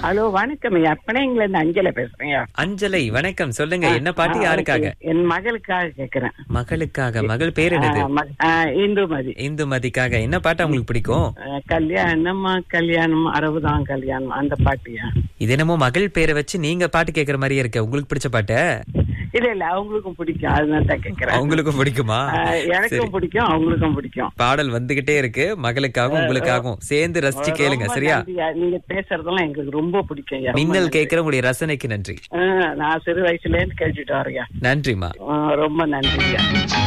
Hello வணக்கம் ஐயா அப்பனேங்கள இருந்து அஞ்சல பேசுறேன் அஞ்சலை வணக்கம் சொல்லுங்க என்ன பாட்டு யாருக்காக என் மகளுக்காக கேக்குறேன் மகளுக்காக மகள் பேர் என்னது ஆ, மக- ஆ, இந்துமதி இந்துமதிக்காக என்ன பாட்டு உங்களுக்கு பிடிக்கும் ஆ, கல்யாணமா கல்யாணம் அறுபதாம் கல்யாணம் அந்த பாட்டியா இது என்னமோ மகள் பேரை வச்சு நீங்க பாட்டு கேக்குற மாதிரியே இருக்கு உங்களுக்கு பிடிச்ச பாட்டு இல்ல இல்ல அவங்களுக்கும் பிடிக்கும் அதனால தான் கேக்குறேன் அவங்களுக்கும் பிடிக்குமா ஆ, எனக்கும் பிடிக்கும் அவங்களுக்கும் பிடிக்கும் பாடல் வந்துகிட்டே இருக்கு மகளுக்காகவும் உங்களுக்காகவும் சேர்ந்து ரசிச்சு கேளுங்க ரொம்ப சரியா நன்றியா. நீங்க பேசுறதெல்லாம் எங்களுக்கு ரொம்ப பிடிக்கும் ஐயா. ரொம்ப மின்னல் நன்றி. கேட்கிற உங்களுடைய ரசனைக்கு நன்றி ஆ, நான் சிறு வயசுல இருந்து கேட்டுட்டு வரேன் நன்றிமா ரொம்ப நன்றியா